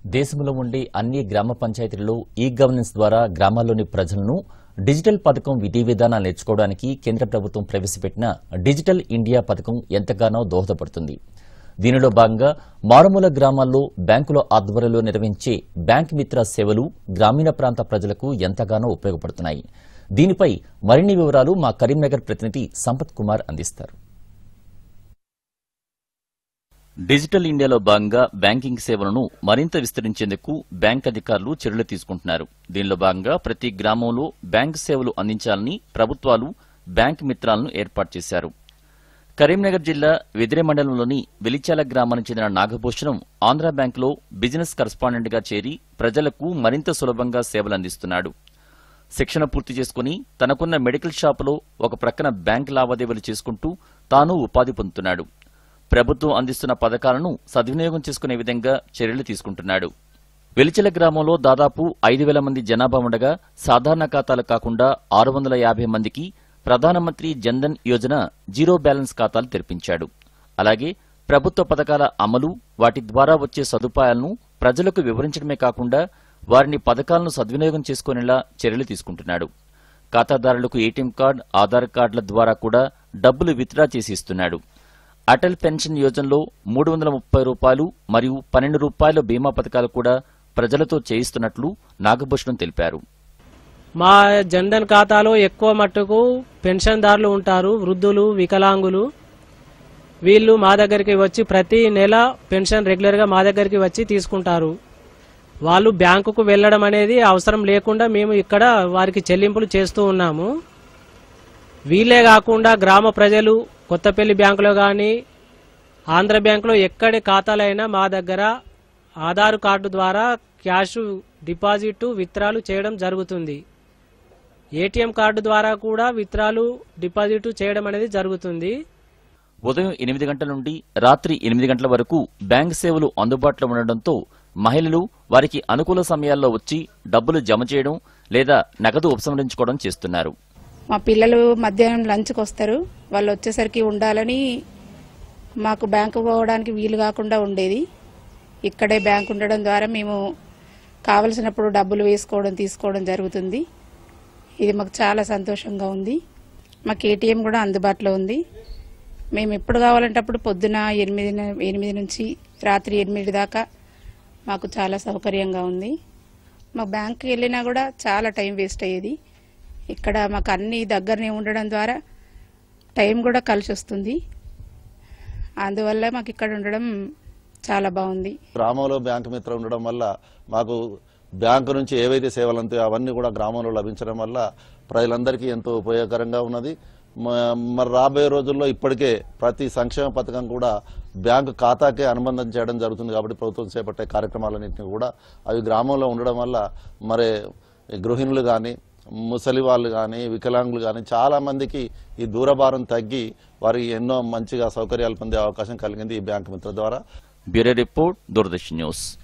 దేశంలో ఉండే అన్ని గ్రామ పంచాయతీలలో ఈ గవర్నెన్స్ ద్వారా గ్రామాల్లోని ప్రజలను డిజిటల్ పథకం విధి విధానాలు నేర్చుకోవడానికి కేంద్ర ప్రభుత్వం ప్రవేశపెట్టిన డిజిటల్ ఇండియా పథకం ఎంతగానో దోహదపడుతుంది దీనిలో భాగంగా మారుమూల గ్రామాల్లో బ్యాంకుల ఆధ్వర్యంలో నిర్వహించే బ్యాంక్ మిత్ర సేవలు గ్రామీణ ప్రాంత ప్రజలకు ఎంతగానో ఉపయోగపడుతున్నాయి దీనిపై మరిన్ని వివరాలు మా కరీంనగర్ ప్రతినిధి సంపత్ కుమార్ అందిస్తారు డిజిటల్ ఇండియాలో భాగంగా బ్యాంకింగ్ సేవలను మరింత విస్తరించేందుకు బ్యాంక్ అధికారులు చర్యలు తీసుకుంటున్నారు దీనిలో భాగంగా ప్రతి గ్రామంలో బ్యాంక్ సేవలు అందించాలని ప్రభుత్వాలు బ్యాంక్ మిత్రాలను ఏర్పాటు చేశారు కరీంనగర్ జిల్లా వెదిరే మండలంలోని వెలిచాల గ్రామానికి చెందిన నాగభూషణం ఆంధ్ర బ్యాంకులో బిజినెస్ కరస్పాండెంట్ గా చేరి ప్రజలకు మరింత సులభంగా సేవలు అందిస్తున్నాడు శిక్షణ పూర్తి చేసుకుని తనకున్న మెడికల్ షాపులో ఒక ప్రక్కన బ్యాంక్ లావాదేవీలు చేసుకుంటూ తాను ఉపాధి పొందుతున్నాడు ప్రభుత్వం అందిస్తున్న పథకాలను సద్వినియోగం చేసుకునే విధంగా చర్యలు తీసుకుంటున్నాడు వెలిచెల గ్రామంలో దాదాపు ఐదు వేల మంది జనాభా ఉండగా సాధారణ ఖాతాలు కాకుండా ఆరు వందల యాభై మందికి ప్రధానమంత్రి జన్ధన్ యోజన జీరో బ్యాలెన్స్ ఖాతాలు తెరిపించాడు అలాగే ప్రభుత్వ పథకాల అమలు వాటి ద్వారా వచ్చే సదుపాయాలను ప్రజలకు వివరించడమే కాకుండా వారిని పథకాలను సద్వినియోగం చేసుకునేలా చర్యలు తీసుకుంటున్నాడు ఖాతాదారులకు ఏటీఎం కార్డు ఆధార్ కార్డుల ద్వారా కూడా డబ్బులు విత్డ్రా చేసి ఇస్తున్నాడు అటల్ పెన్షన్ యోజనలో మూడు వందల ముప్పై రూపాయలు మరియు పన్నెండు రూపాయల బీమా పథకాలు కూడా ప్రజలతో చేయిస్తున్నట్లు నాగభూషణం తెలిపారు మా జన్ధన్ ఖాతాలో ఎక్కువ మట్టుకు పెన్షన్దారులు ఉంటారు వృద్ధులు వికలాంగులు వీళ్ళు మా దగ్గరికి వచ్చి ప్రతి నెల పెన్షన్ రెగ్యులర్గా మా దగ్గరికి వచ్చి తీసుకుంటారు వాళ్ళు బ్యాంకుకు వెళ్ళడం అనేది అవసరం లేకుండా మేము ఇక్కడ వారికి చెల్లింపులు చేస్తూ ఉన్నాము వీళ్ళే కాకుండా గ్రామ ప్రజలు కొత్తపల్లి బ్యాంకులో కానీ ఆంధ్ర బ్యాంకులో ఎక్కడి ఖాతాలైనా మా దగ్గర ఆధార్ కార్డు ద్వారా క్యాష్ డిపాజిట్ విత్రాలు చేయడం జరుగుతుంది ఏటీఎం కార్డు ద్వారా కూడా విత్రాలు డిపాజిట్ చేయడం అనేది జరుగుతుంది ఉదయం ఎనిమిది గంటల నుండి రాత్రి ఎనిమిది గంటల వరకు బ్యాంక్ సేవలు అందుబాటులో ఉండడంతో మహిళలు వారికి అనుకూల సమయాల్లో వచ్చి డబ్బులు జమ చేయడం లేదా నగదు ఉపసంహరించుకోవడం చేస్తున్నారు మా పిల్లలు మధ్యాహ్నం లంచ్కి వస్తారు వాళ్ళు వచ్చేసరికి ఉండాలని మాకు బ్యాంకు పోవడానికి వీలు కాకుండా ఉండేది ఇక్కడే బ్యాంక్ ఉండడం ద్వారా మేము కావలసినప్పుడు డబ్బులు వేసుకోవడం తీసుకోవడం జరుగుతుంది ఇది మాకు చాలా సంతోషంగా ఉంది మాకు ఏటీఎం కూడా అందుబాటులో ఉంది మేము ఎప్పుడు కావాలంటే అప్పుడు పొద్దున ఎనిమిది న- ఎనిమిది నుంచి రాత్రి ఎనిమిది దాకా మాకు చాలా సౌకర్యంగా ఉంది మా బ్యాంక్కి వెళ్ళినా కూడా చాలా టైం వేస్ట్ అయ్యేది ఇక్కడ మాకు అన్ని దగ్గరనే ఉండడం ద్వారా టైం కూడా కలిసి వస్తుంది అందువల్ల మాకు ఇక్కడ ఉండడం చాలా బాగుంది గ్రామంలో బ్యాంకు మిత్ర ఉండడం వల్ల మాకు బ్యాంకు నుంచి ఏవైతే సేవలు అంతాయో అవన్నీ కూడా గ్రామంలో లభించడం వల్ల ప్రజలందరికీ ఎంతో ఉపయోగకరంగా ఉన్నది మ- మరి రాబోయే రోజుల్లో ఇప్పటికే ప్రతి సంక్షేమ పథకం కూడా బ్యాంకు ఖాతాకే అనుబంధం చేయడం జరుగుతుంది కాబట్టి ప్రభుత్వం చేపట్టే కార్యక్రమాలన్నింటినీ కూడా అవి గ్రామంలో ఉండడం వల్ల మరి గృహిణులు కానీ ముసలి వాళ్ళు కానీ వికలాంగులు కానీ చాలా మందికి ఈ దూరభారం తగ్గి వారికి ఎన్నో మంచిగా సౌకర్యాలు పొందే అవకాశం కలిగింది ఈ బ్యాంకు మిత్ర ద్వారా బ్యూరో రిపోర్ట్ దూరదర్శన్ న్యూస్